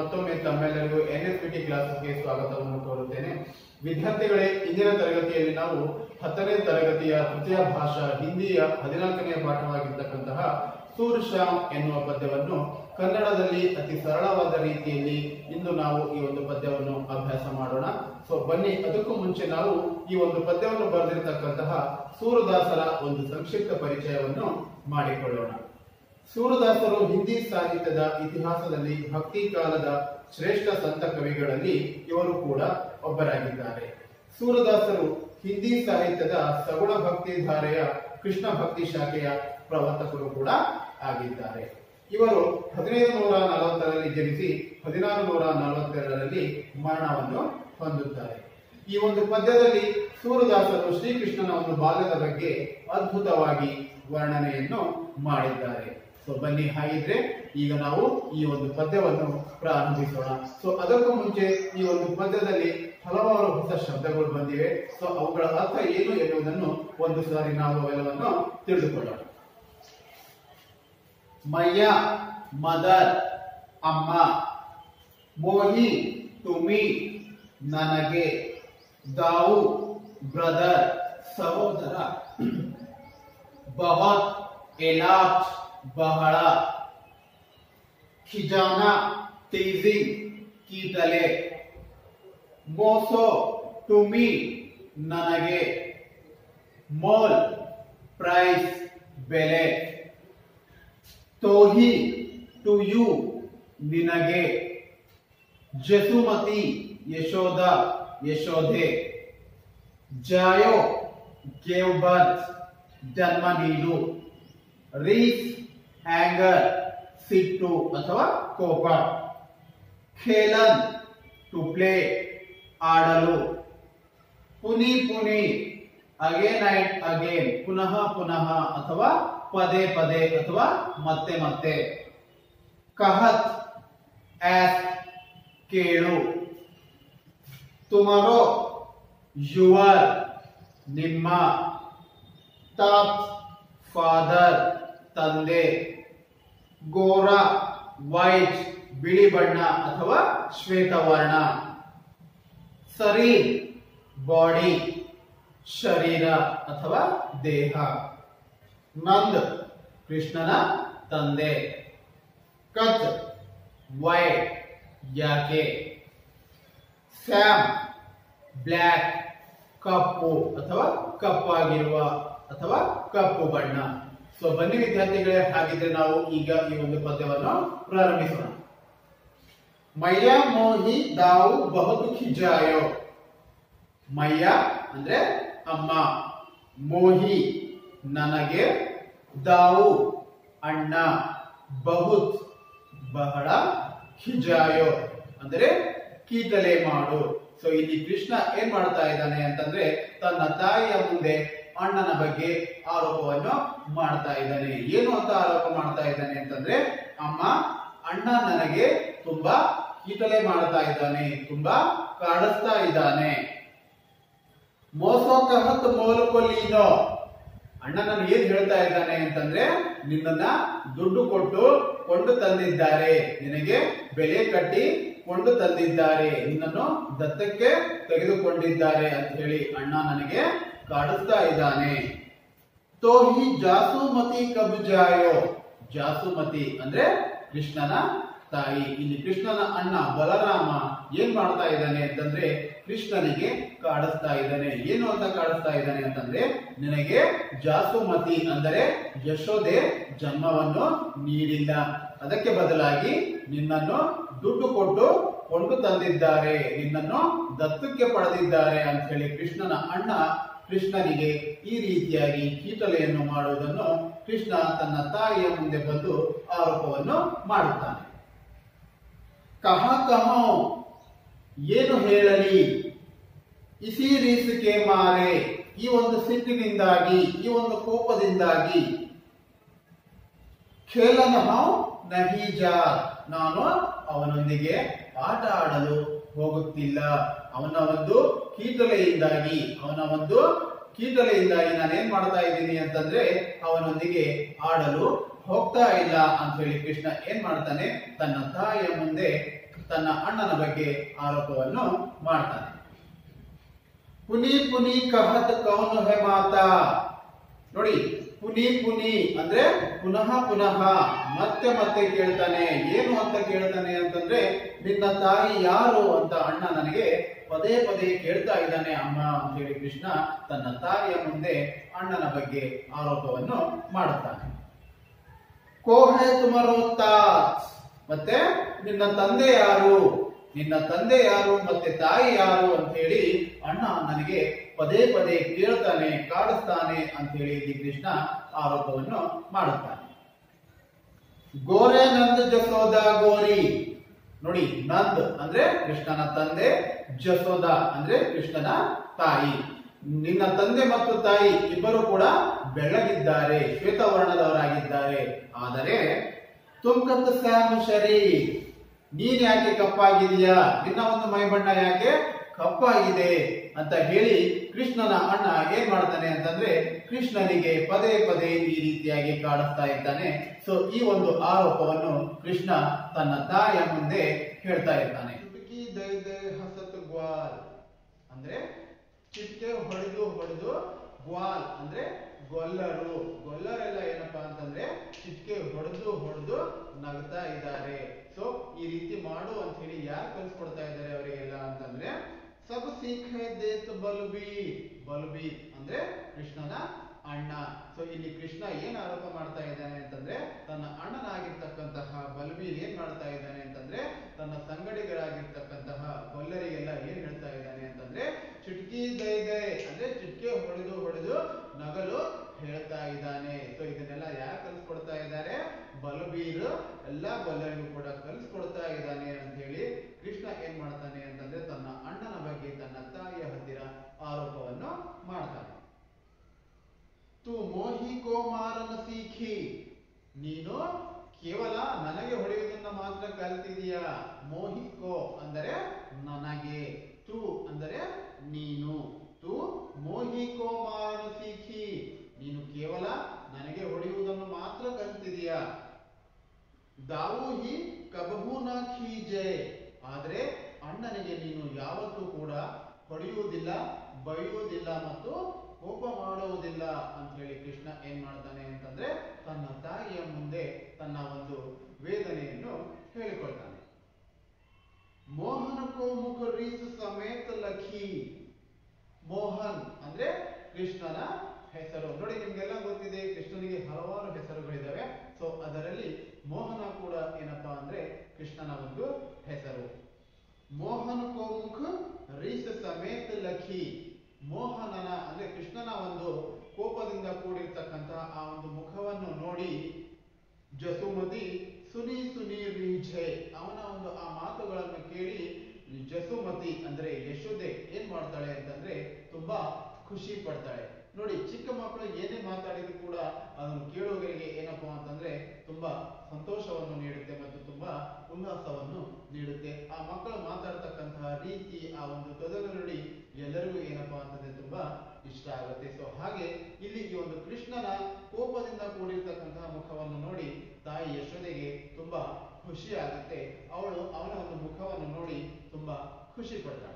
ಮತ್ತೊಮ್ಮೆ ತಮ್ಮೆಲ್ಲರಿಗೂ N S P T ಕ್ಲಾಸಸ್ಗೆ ಸ್ವಾಗತವನ್ನು ಕೋರುತ್ತೇನೆ ವಿದ್ಯಾರ್ಥಿಗಳೇ ಇಂದಿನ ತರಗತಿಯಲ್ಲಿ ನಾವು ಹತ್ತನೇ ತರಗತಿಯ ತೃತೀಯ ಭಾಷಾ ಹಿಂದಿಯ ಹದಿನಾಲ್ಕನೆಯ ಪಾಠವಾಗಿರ್ತಕ್ಕಂತಹ ಸೂರ್ ಶ್ಯಾಮ್ ಎನ್ನುವ ಪದ್ಯವನ್ನು ಕನ್ನಡದಲ್ಲಿ ಅತಿ ಸರಳವಾದ ರೀತಿಯಲ್ಲಿ ಇಂದು ನಾವು ಈ ಒಂದು ಪದ್ಯವನ್ನು ಅಭ್ಯಾಸ ಮಾಡೋಣ ಸೊ ಬನ್ನಿ ಅದಕ್ಕೂ ಮುಂಚೆ ನಾವು ಈ ಒಂದು ಪದ್ಯವನ್ನು ಬರೆದಿರತಕ್ಕಂತಹ ಸೂರದಾಸರ ಒಂದು ಸಂಕ್ಷಿಪ್ತ ಪರಿಚಯವನ್ನು ಮಾಡಿಕೊಳ್ಳೋಣ ಸೂರದಾಸರು ಹಿಂದಿ ಸಾಹಿತ್ಯದ ಇತಿಹಾಸದಲ್ಲಿ ಭಕ್ತಿ ಕಾಲದ ಶ್ರೇಷ್ಠ ಸಂತ ಕವಿಗಳಲ್ಲಿ ಇವರು ಕೂಡ ಒಬ್ಬರಾಗಿದ್ದಾರೆ ಸೂರದಾಸರು ಹಿಂದಿ ಸಾಹಿತ್ಯದ ಸಗುಣ ಭಕ್ತಿ ಧಾರೆಯ ಕೃಷ್ಣ ಭಕ್ತಿ ಶಾಖೆಯ ಪ್ರವರ್ತಕರು ಕೂಡ ಆಗಿದ್ದಾರೆ ಇವರು ಹದಿನೈದು ನೂರ ನಲವತ್ತರಲ್ಲಿ ಜನಿಸಿ ಹದಿನಾರು ನೂರ ನಲವತ್ತೆರಡರಲ್ಲಿ ಮರಣವನ್ನು ಹೊಂದುತ್ತಾರೆ ಈ ಒಂದು ಪದ್ಯದಲ್ಲಿ ಸೂರದಾಸರು ಶ್ರೀಕೃಷ್ಣನ ಒಂದು ಬಾಲ್ಯದ ಬಗ್ಗೆ ಅದ್ಭುತವಾಗಿ ವರ್ಣನೆಯನ್ನು ಮಾಡಿದ್ದಾರೆ ಸೊ ಬನ್ನಿ ಹಾಗಿದ್ರೆ ಈಗ ನಾವು ಈ ಒಂದು ಪದ್ಯವನ್ನು ಪ್ರಾರಂಭಿಸೋಣ ಸೊ ಅದಕ್ಕೂ ಮುಂಚೆ ಈ ಒಂದು ಪದ್ಯದಲ್ಲಿ ಹಲವಾರು ಹೊಸ ಶಬ್ದಗಳು ಬಂದಿವೆ ಸೊ ಅವುಗಳ ಅರ್ಥ ಏನು ಎನ್ನುವುದನ್ನು ಒಂದು ಸಾರಿ ನಾವು ಅವೆಲ್ಲವನ್ನು ತಿಳಿದುಕೊಳ್ಳೋಣ ಮಯ್ಯ ಮದರ್ ಅಮ್ಮ ಮೋಹಿ ತುಮಿ ನನಗೆ ದಾವು ಬ್ರದರ್ ಸಹೋದರ बहुत इलाज ಬಹಳ ಖಿಜಾನ ತೇಜಿ ಕೀಟಲೆ ಮೋಸೋ ತುಮಿ ನನಗೆ ಮೋಲ್ ಪ್ರೈಸ್ ಬೆಲೆ ತೋಹಿ ಟು ಯು ನಿನಗೆ ಜಸುಮತಿ ಯಶೋಧ ಯಶೋಧೆ ಜಾಯೋ ಗೇವ್ ಬರ್ತ್ ಜನ್ಮ ನೀಡು ರೀಸ್ ಹ್ಯಾಂಗರ್ ಸಿಟ್ಟು ಅಥವಾ ಕೋಪ ಖೇಲನ್ ಟು ಪ್ಲೇ ಆಡಲು ಪುನಿ ಪುನಿ ಅಗೇನ್ ಅಂಡ್ ಅಗೇನ್ ಪುನಃ ಪುನಃ ಅಥವಾ ಪದೇ ಪದೇ ಅಥವಾ ಮತ್ತೆ ಮತ್ತೆ ಕಹತ್ ಆಸ್ ಕೇಳು ತುಮರೋ ಯುವರ್ ನಿಮ್ಮ ತಾಪ್ ಫಾದರ್ ತಂದೆ ಗೋರ ವೈಟ್ ಬಿಳಿ ಬಣ್ಣ ಅಥವಾ ಶ್ವೇತವರ್ಣ ಸರಿ ಬಾಡಿ ಶರೀರ ಅಥವಾ ದೇಹ ನಂದ್ ಕೃಷ್ಣನ ತಂದೆ ಕತ್ ವೈ ಯಾಕೆ ಸ್ಯಾಮ್ ಬ್ಲ್ಯಾಕ್ ಕಪ್ಪು ಅಥವಾ ಕಪ್ಪಾಗಿರುವ ಅಥವಾ ಕಪ್ಪು ಬಣ್ಣ ಸೊ ಬನ್ನಿ ವಿದ್ಯಾರ್ಥಿಗಳೇ ಹಾಗಿದ್ರೆ ನಾವು ಈಗ ಈ ಒಂದು ಪದ್ಯವನ್ನು ಪ್ರಾರಂಭಿಸೋಣ ಮಯ್ಯ ಮೋಹಿ ದಾವು ಬಹುದು ಖಿಜಾಯೋ ಮಯ್ಯ ಅಂದ್ರೆ ಅಮ್ಮ ಮೋಹಿ ನನಗೆ ದಾವು ಅಣ್ಣ ಬಹುತ್ ಬಹಳ ಖಿಜಾಯೋ ಅಂದ್ರೆ ಕೀಟಲೆ ಮಾಡು ಸೊ ಇಲ್ಲಿ ಕೃಷ್ಣ ಏನ್ ಮಾಡ್ತಾ ಇದ್ದಾನೆ ಅಂತಂದ್ರೆ ತನ್ನ ತಾಯಿಯ ಮುಂದೆ ಅಣ್ಣನ ಬಗ್ಗೆ ಆರೋಪವನ್ನು ಮಾಡ್ತಾ ಇದ್ದಾನೆ ಏನು ಅಂತ ಆರೋಪ ಮಾಡ್ತಾ ಇದ್ದಾನೆ ಅಂತಂದ್ರೆ ಅಮ್ಮ ಅಣ್ಣ ನನಗೆ ತುಂಬಾ ಕೀಟಲೆ ಮಾಡ್ತಾ ಇದ್ದಾನೆ ತುಂಬಾ ಕಾಡಿಸ್ತಾ ಇದ್ದಾನೆ ಮೋಸೋಕ ಹತ್ತು ಮೋಲುಕೊಲ್ಲೀನೋ ಅಣ್ಣ ನನಗೆ ಏನ್ ಹೇಳ್ತಾ ಇದ್ದಾನೆ ಅಂತಂದ್ರೆ ನಿನ್ನನ್ನ ದುಡ್ಡು ಕೊಟ್ಟು ಕೊಂಡು ತಂದಿದ್ದಾರೆ ನಿನಗೆ ಬೆಲೆ ಕಟ್ಟಿ ಕೊಂಡು ತಂದಿದ್ದಾರೆ ನಿನ್ನನ್ನು ದತ್ತಕ್ಕೆ ತೆಗೆದುಕೊಂಡಿದ್ದಾರೆ ಅಂತ ಹೇಳಿ ಅಣ್ಣ ನನಗೆ ಕಾಡಿಸ್ತಾ ಇದ್ದಾನೆ ತೋ ಹಿ ಜಾಸುಮತಿ ಕಬ್ ಜಾಯೋ ಜಾಸುಮತಿ ಅಂದ್ರೆ ಕೃಷ್ಣನ ತಾಯಿ ಇಲ್ಲಿ ಕೃಷ್ಣನ ಅಣ್ಣ ಬಲರಾಮ ಏನ್ ಮಾಡ್ತಾ ಇದ್ದಾನೆ ಅಂತಂದ್ರೆ ಕೃಷ್ಣನಿಗೆ ಕಾಡಿಸ್ತಾ ಇದ್ದಾನೆ ಏನು ಅಂತ ಕಾಡಿಸ್ತಾ ಇದ್ದಾನೆ ಅಂತಂದ್ರೆ ನಿನಗೆ ಜಾಸುಮತಿ ಅಂದರೆ ಯಶೋದೆ ಜನ್ಮವನ್ನು ನೀಡಿಲ್ಲ ಅದಕ್ಕೆ ಬದಲಾಗಿ ನಿನ್ನನ್ನು ದುಡ್ಡು ಕೊಟ್ಟು ಕೊಂಡು ತಂದಿದ್ದಾರೆ ನಿನ್ನನ್ನು ದತ್ತಕ್ಕೆ ಪಡೆದಿದ್ದಾರೆ ಅಂತ ಹೇಳಿ ಕೃಷ್ಣನ ಅಣ್ಣ ಕೃಷ್ಣನಿಗೆ ಈ ರೀತಿಯಾಗಿ ಕೀಟಲೆಯನ್ನು ಮಾಡುವುದನ್ನು ಕೃಷ್ಣ ತನ್ನ ತಾಯಿಯ ಮುಂದೆ ಬಂದು ಆರೋಪವನ್ನು ಮಾಡುತ್ತಾನೆ ಕಹ ಕಹ ಏನು ಹೇಳಲಿ ಇಸಿ ರೀಸಿಕೆ ಮಾರೆ ಈ ಒಂದು ಸಿಟ್ಟಿನಿಂದಾಗಿ ಈ ಒಂದು ಕೋಪದಿಂದಾಗಿ ಖೇಲನ ಹಾವ್ ನಹಿ ಜಾ ನಾನು ಅವನೊಂದಿಗೆ ಆಟ ಆಡಲು ಹೋಗುತ್ತಿಲ್ಲ ಅವನ ಒಂದು ಕೀಟಲೆಯಿಂದಾಗಿ ಅವನ ಒಂದು ಕೀಟಲೆಯಿಂದಾಗಿ ನಾನೇನ್ ಮಾಡ್ತಾ ಇದ್ದೀನಿ ಅಂತಂದ್ರೆ ಅವನೊಂದಿಗೆ ಆಡಲು ಹೋಗ್ತಾ ಇಲ್ಲ ಅಂತ ಹೇಳಿ ಕೃಷ್ಣ ಏನ್ ಮಾಡ್ತಾನೆ ತನ್ನ ತಾಯಿಯ ಮುಂದೆ ತನ್ನ ಅಣ್ಣನ ಬಗ್ಗೆ ಆರೋಪವನ್ನು ಮಾಡ್ತಾನೆ ಪುನಿ ಪುನಿ ಕಹತ್ ಕೌನು ಹೆ ಮಾತಾ ನೋಡಿ ಪುನಿ ಪುನಿ ಅಂದ್ರೆ ಪುನಃ ಪುನಃ ಮತ್ತೆ ಮತ್ತೆ ಕೇಳ್ತಾನೆ ಏನು ಅಂತ ಕೇಳ್ತಾನೆ ಅಂತಂದ್ರೆ ನಿನ್ನ ತಾಯಿ ಯಾರು ಅಂತ ಅಣ್ಣ ನನಗೆ ಪದೇ ಪದೇ ಕೇಳ್ತಾ ಇದ್ದಾನೆ ಅಮ್ಮ ಅಂತ ಹೇಳಿ ಕೃಷ್ಣ ತನ್ನ ತಾಯಿಯ ಮುಂದೆ ಅಣ್ಣನ ಬಗ್ಗೆ ಆರೋಪವನ್ನು ಮಾಡುತ್ತಾನೆ ಕೋಹೆ ತುಮರೋ ತಾತ್ ಮತ್ತೆ ನಿನ್ನ ತಂದೆ ಯಾರು ನಿನ್ನ ತಂದೆ ಯಾರು ಮತ್ತೆ ತಾಯಿ ಯಾರು ಅಂತ ಹೇಳಿ ಅಣ್ಣ ನನಗೆ ಪದೇ ಪದೇ ಕೇಳ್ತಾನೆ ಕಾಡಿಸ್ತಾನೆ ಅಂತ ಹೇಳಿ ಇಲ್ಲಿ ಕೃಷ್ಣ ಆರೋಪವನ್ನು ಮಾಡುತ್ತಾನೆ ಗೋರೆ ನಂದ್ ಜಸೋದ ಗೋರಿ ನೋಡಿ ನಂದ್ ಅಂದ್ರೆ ಕೃಷ್ಣನ ತಂದೆ ಜಸೋದ ಅಂದ್ರೆ ಕೃಷ್ಣನ ತಾಯಿ ನಿನ್ನ ತಂದೆ ಮತ್ತು ತಾಯಿ ಇಬ್ಬರು ಕೂಡ ಬೆಳ್ಳಗಿದ್ದಾರೆ ಶ್ವೇತವರ್ಣದವರಾಗಿದ್ದಾರೆ ಆದರೆ ತುಮ್ಕತ್ ಸ್ಯಾಮ್ ಶರೀ ನೀನ್ ಯಾಕೆ ಕಪ್ಪಾಗಿದೀಯಾ ನಿನ್ನ ಒಂದು ಮೈಬಣ್ಣ ಯಾಕೆ ಕಪ್ಪಾಗಿದೆ ಅಂತ ಹೇಳಿ ಕೃಷ್ಣನ ಅಣ್ಣ ಏನ್ ಮಾಡ್ತಾನೆ ಅಂತಂದ್ರೆ ಕೃಷ್ಣನಿಗೆ ಪದೇ ಪದೇ ಈ ರೀತಿಯಾಗಿ ಕಾಡಿಸ್ತಾ ಇದ್ದಾನೆ ಸೊ ಈ ಒಂದು ಆರೋಪವನ್ನು ಕೃಷ್ಣ ತನ್ನ ತಾಯಿಯ ಮುಂದೆ ಹೇಳ್ತಾ ಇದ್ದಾನೆ ಚುಟುಕಿ ದೈ ದೈ ಹಸತ್ ಗ್ವಾಲ್ ಅಂದ್ರೆ ಚಿಟ್ಟೆ ಹೊಡೆದು ಹೊಡೆದು ಗ್ವಾಲ್ ಅಂದ್ರೆ ಗೊಲ್ಲರು ಗೊಲ್ಲರೆಲ್ಲ ಏನಪ್ಪಾ ಅಂತಂದ್ರೆ ಚಿಟ್ಕೆ ಹೊಡೆದು ಹೊಡೆದು ನಗ್ತಾ ಇದ್ದಾರೆ ಸೊ ಈ ರೀತಿ ಮಾಡು ಅಂತ ಹೇಳಿ ಯಾರು ಕಲ್ಸ್ಕೊಡ್ತಾ ಇದ್ದಾರೆ ಅವರಿಗೆಲ್ಲ ಅಂತಂದ್ರೆ ಸಬ್ ಸೀಖೆ ದೇತ್ ಬಲ್ಬೀರ್ ಬಲ್ಬೀರ್ ಅಂದ್ರೆ ಕೃಷ್ಣನ ಅಣ್ಣ ಸೊ ಇಲ್ಲಿ ಕೃಷ್ಣ ಏನ್ ಆರೋಪ ಮಾಡ್ತಾ ಇದ್ದಾನೆ ಅಂತಂದ್ರೆ ತನ್ನ ಅಣ್ಣನಾಗಿರ್ತಕ್ಕಂತಹ ಬಲ್ಬೀರ್ ಏನ್ ಮಾಡ್ತಾ ಇದ್ದಾನೆ ಅಂತಂದ್ರೆ ತನ್ನ ಸಂಗಡಿಗರಾಗಿರ್ತಕ್ಕಂತಹ ಕೊಲ್ಲರಿಗೆಲ್ಲ ಏನ್ ಹೇಳ್ತಾ ಇದ್ದಾನೆ ಅಂತಂದ್ರೆ ಚುಟ್ಕಿ ದೈ ದೈ ಅಂದ್ರೆ ಚುಟ್ಕೆ ಹೊಡೆದು ಹೊಡೆದು ನಗಲು ಹೇಳ್ತಾ ಇದ್ದಾನೆ ಸೊ ಇದನ್ನೆಲ್ಲ ಯಾರು ಕಲಿಸ್ಕೊಡ್ತಾ ಇದ್ದಾರೆ ಬಲಬೀರ್ ಎಲ್ಲಾ ಬಲ್ಲರಿಗೂ ಕೂಡ ಕಲಿಸ್ಕೊಡ್ತಾ ಇದ್ದಾನೆ ಅಂತ ಹೇಳಿ ಕೃಷ್ಣ ಏನ್ ಮಾಡ್ತಾನೆ ಅಂತಂದ್ರೆ ತನ್ನ ಅಣ್ಣನ ಬಗ್ಗೆ ತನ್ನ ತಾಯಿಯ ಹತ್ತಿರ ಆರೋಪವನ್ನು ಮಾಡ್ತಾನೆ ತು ಮೋಹಿ ಕೋ ಮಾರನ ಸೀಖಿ ನೀನು ಕೇವಲ ನನಗೆ ಹೊಡೆಯುವುದನ್ನ ಮಾತ್ರ ಕಲ್ತಿದೀಯಾ ಮೋಹಿಕೋ ಅಂದರೆ ನನಗೆ ತು ಅಂದರೆ ನೀನು ತು ಮೋಹಿಕೋ ಮಾರನ ಸೀಖಿ ನೀನು ಕೇವಲ ನನಗೆ ಹೊಡೆಯುವುದನ್ನು ಮಾತ್ರ ಕಲ್ತಿದೀಯಾ ದಾವು ಹಿ ಕಬಹು ನ ಖೀಜೆ ಆದ್ರೆ ಅಣ್ಣನಿಗೆ ನೀನು ಯಾವತ್ತೂ ಕೂಡ ಹೊಡೆಯುವುದಿಲ್ಲ ಬೈಯುವುದಿಲ್ಲ ಮತ್ತು ಕೋಪ ಮಾಡುವುದಿಲ್ಲ ಅಂತ ಹೇಳಿ ಕೃಷ್ಣ ಏನ್ ಮಾಡ್ತಾನೆ ಅಂತಂದ್ರೆ ತನ್ನ ತಾಯಿಯ ಮುಂದೆ ತನ್ನ ಒಂದು ವೇದನೆಯನ್ನು ಹೇಳಿಕೊಳ್ತಾನೆ ಮೋಹನ ಕೋ ಮುಖ ರೀಸು ಸಮೇತ ಲಖಿ ಮೋಹನ್ ಅಂದ್ರೆ ಕೃಷ್ಣನ ಹೆಸರು ನೋಡಿ ನಿಮ್ಗೆಲ್ಲ ಗೊತ್ತಿದೆ ಕೃಷ್ಣನಿಗೆ ಹಲವಾರು ಹೆಸರುಗಳಿದಾವೆ ಸೊ ಅದರಲ್ಲಿ ಮೋಹನ ಕೂಡ ಏನಪ್ಪಾ ಅಂದ್ರೆ ಕೃಷ್ಣನ ಒಂದು ಹೆಸರು ಮೋಹನ್ ಕೋ ಮುಖ ರೀಸ ಸಮೇತ ಲಖಿ ಮೋಹನನ ಅಂದ್ರೆ ಕೃಷ್ಣನ ಒಂದು ಕೋಪದಿಂದ ಕೂಡಿರ್ತಕ್ಕಂತಹ ಆ ಒಂದು ಮುಖವನ್ನು ನೋಡಿ ಜಸುಮತಿ ಸುನಿ ಸುನಿ ರೀಝೆ ಅವನ ಒಂದು ಆ ಮಾತುಗಳನ್ನು ಕೇಳಿ ಜಸುಮತಿ ಅಂದ್ರೆ ಯಶೋದೆ ಏನ್ ಮಾಡ್ತಾಳೆ ಅಂತಂದ್ರೆ ತುಂಬಾ ಖುಷಿ ಪಡ್ತಾಳೆ ನೋಡಿ ಚಿಕ್ಕ ಮಕ್ಕಳು ಏನೇ ಮಾತಾಡಿದ್ರು ಕೂಡ ಅದನ್ನು ಕೇಳುಗರಿಗೆ ಏನಪ್ಪಾ ಅಂತಂದ್ರೆ ತುಂಬಾ ಸಂತೋಷವನ್ನು ನೀಡುತ್ತೆ ಮತ್ತು ತುಂಬಾ ಉಲ್ಲಾಸವನ್ನು ನೀಡುತ್ತೆ ಆ ಮಕ್ಕಳು ಮಾತಾಡ್ತಕ್ಕಂತಹ ರೀತಿ ಆ ಒಂದು ತೊದಲು ನುಡಿ ಎಲ್ಲರಿಗೂ ಏನಪ್ಪಾ ಅಂತಂದ್ರೆ ತುಂಬಾ ಇಷ್ಟ ಆಗುತ್ತೆ ಸೊ ಹಾಗೆ ಇಲ್ಲಿ ಈ ಒಂದು ಕೃಷ್ಣನ ಕೋಪದಿಂದ ಕೂಡಿರ್ತಕ್ಕಂತಹ ಮುಖವನ್ನು ನೋಡಿ ತಾಯಿ ಯಶೋದೆಗೆ ತುಂಬಾ ಖುಷಿ ಆಗುತ್ತೆ ಅವಳು ಅವನ ಒಂದು ಮುಖವನ್ನು ನೋಡಿ ತುಂಬಾ ಖುಷಿ ಪಡ್ತಾಳೆ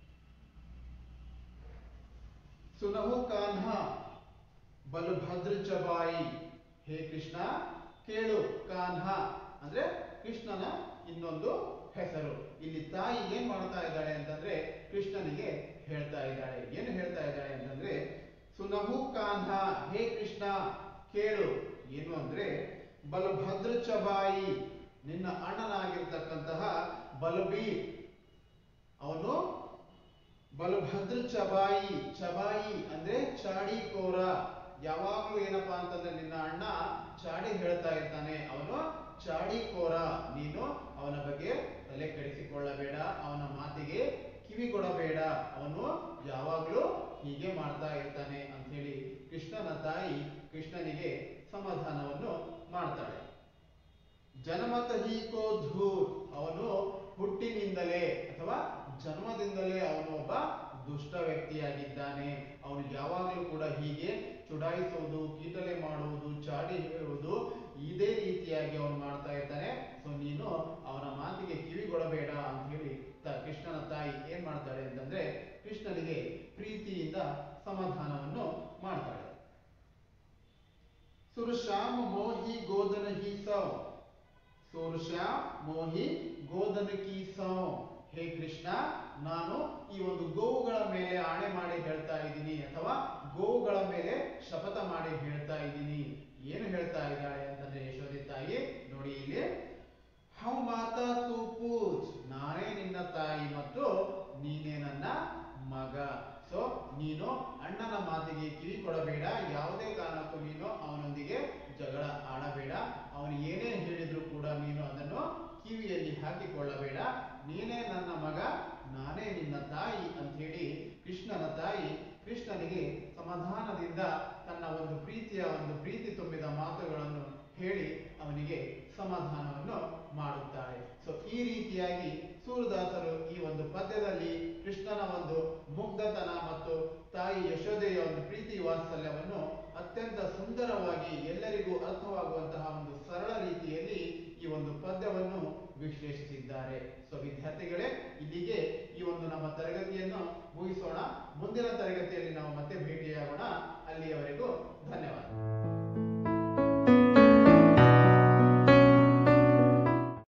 ಸುನಹು ಕಾನ್ಹ ಬಲಭದ್ರ ಚಬಾಯಿ ಹೇ ಕೃಷ್ಣ ಕೇಳು ಕಾನ್ಹ ಅಂದ್ರೆ ಕೃಷ್ಣನ ಇನ್ನೊಂದು ಹೆಸರು ಇಲ್ಲಿ ತಾಯಿ ಏನ್ ಮಾಡ್ತಾ ಇದ್ದಾಳೆ ಅಂತಂದ್ರೆ ಕೃಷ್ಣನಿಗೆ ಹೇಳ್ತಾ ಇದ್ದಾಳೆ ಏನು ಹೇಳ್ತಾ ಇದ್ದಾಳೆ ಅಂತಂದ್ರೆ ಸುನಹು ಕಾನ್ಹ ಹೇ ಕೃಷ್ಣ ಕೇಳು ಏನು ಅಂದ್ರೆ ಬಲಭದ್ರ ಚಬಾಯಿ ನಿನ್ನ ಅಣ್ಣನಾಗಿರ್ತಕ್ಕಂತಹ ಬಲಬೀರ್ ಅವನು ಬಲಭದ್ರ ಚಬಾಯಿ ಚಬಾಯಿ ಅಂದ್ರೆ ಚಾಡಿಕೋರ ಯಾವಾಗ್ಲೂ ಏನಪ್ಪಾ ಅಂತಂದ್ರೆ ನಿನ್ನ ಅಣ್ಣ ಚಾಡಿ ಹೇಳ್ತಾ ಇರ್ತಾನೆ ಅವನು ಚಾಡಿಕೋರ ನೀನು ಅವನ ಬಗ್ಗೆ ತಲೆ ಕೆಡಿಸಿಕೊಳ್ಳಬೇಡ ಅವನ ಮಾತಿಗೆ ಕಿವಿ ಕೊಡಬೇಡ ಅವನು ಯಾವಾಗ್ಲೂ ಹೀಗೆ ಮಾಡ್ತಾ ಇರ್ತಾನೆ ಅಂತ ಹೇಳಿ ಕೃಷ್ಣನ ತಾಯಿ ಕೃಷ್ಣನಿಗೆ ಸಮಾಧಾನವನ್ನು ಮಾಡ್ತಾಳೆ ಜನಮತ ಹೀಕೋ ಧೂರ್ ಅವನು ಹುಟ್ಟಿನಿಂದಲೇ ಅಥವಾ ಜನ್ಮದಿಂದಲೇ ಅವನು ಒಬ್ಬ ದುಷ್ಟ ವ್ಯಕ್ತಿಯಾಗಿದ್ದಾನೆ ಅವನು ಯಾವಾಗಲೂ ಕೂಡ ಹೀಗೆ ಚುಡಾಯಿಸುವುದು ಕೀಟಲೆ ಮಾಡುವುದು ಚಾಡಿ ಹೇಳುವುದು ಇದೇ ರೀತಿಯಾಗಿ ಅವನು ಮಾಡ್ತಾ ಇರ್ತಾನೆ ಸೊ ನೀನು ಅವನ ಮಾತಿಗೆ ಕಿವಿಗೊಡಬೇಡ ಸಮಾಧಾನವನ್ನು ಮಾಡ್ತಾಳೆ ಸುರಶ್ಯಾಮ್ ಮೋಹಿ ಗೋದನ ಹಿ ಸೌ ಸುರಶ್ಯಾಮ್ ಮೋಹಿ ಗೋದನ ಕಿ ಸೌ ಹೇ ಕೃಷ್ಣ ನಾನು ಈ ಒಂದು ಗೋವುಗಳ ಮೇಲೆ ಆಣೆ ಮಾಡಿ ಹೇಳ್ತಾ ಇದ್ದೀನಿ ಅಥವಾ ಗೋವುಗಳ ಮೇಲೆ ಶಪಥ ಮಾಡಿ ಹೇಳ್ತಾ ಇದ್ದೀನಿ ಏನು ಹೇಳ್ತಾ ಇದ್ದಾಳೆ ಅಂತಂದ್ರೆ ಯಶೋದೆ ತಾಯಿ ನೋಡಿ ಇಲ್ಲಿ ಹೌ ಮಾತಾ ತು ಪೂಜ್ ನಾನೇ ನಿನ್ನ ತಾಯಿ ಮತ್ತು ನೀನೇ ನನ್ನ ಮಗ ಸೊ ನೀನು ಅಣ್ಣನ ಮಾತಿಗೆ ಕಿವಿ ಕೊಡಬೇಡ ಯಾವುದೇ ಕಾರಣಕ್ಕೂ ನೀನು ಅವನೊಂದಿಗೆ ಜಗಳ ಆಡಬೇಡ ಅವನು ಏನೇ ಹೇಳಿದ್ರು ಕೂಡ ನೀನು ಅದನ್ನು ಕಿವಿಯಲ್ಲಿ ಹಾಕಿಕೊಳ್ಳಬೇಡ ನೀನೇ ನನ್ನ ಮಗ ನಾನೇ ನಿನ್ನ ತಾಯಿ ಅಂತ ಹೇಳಿ ಕೃಷ್ಣನ ತಾಯಿ ಕೃಷ್ಣನಿಗೆ ಸಮಾಧಾನದಿಂದ ತನ್ನ ಒಂದು ಪ್ರೀತಿಯ ಒಂದು ಪ್ರೀತಿ ತುಂಬಿದ ಮಾತುಗಳನ್ನು ಹೇಳಿ ಅವನಿಗೆ ಸಮಾಧಾನವನ್ನು ಮಾಡುತ್ತಾಳೆ ಸೊ ಈ ರೀತಿಯಾಗಿ ಸೂರದಾಸರು ಈ ಒಂದು ಪದ್ಯದಲ್ಲಿ ಕೃಷ್ಣನ ಒಂದು ಮುಗ್ಧತನ ಮತ್ತು ತಾಯಿ ಯಶೋದೆಯ ಒಂದು ಪ್ರೀತಿ ವಾತ್ಸಲ್ಯವನ್ನು ಅತ್ಯಂತ ಸುಂದರವಾಗಿ ಎಲ್ಲರಿಗೂ ಅರ್ಥವಾಗುವಂತಹ ಒಂದು ಸರಳ ರೀತಿಯಲ್ಲಿ ಈ ಒಂದು ಪದ್ಯವನ್ನು ವಿಶ್ಲೇಷಿಸಿದ್ದಾರೆ ಸೊ ವಿದ್ಯಾರ್ಥಿಗಳೇ ಇಲ್ಲಿಗೆ ಈ ಒಂದು ನಮ್ಮ ತರಗತಿಯನ್ನು ಮುಗಿಸೋಣ ಮುಂದಿನ ತರಗತಿಯಲ್ಲಿ ನಾವು ಮತ್ತೆ ಭೇಟಿಯಾಗೋಣ ಅಲ್ಲಿಯವರೆಗೂ ಧನ್ಯವಾದ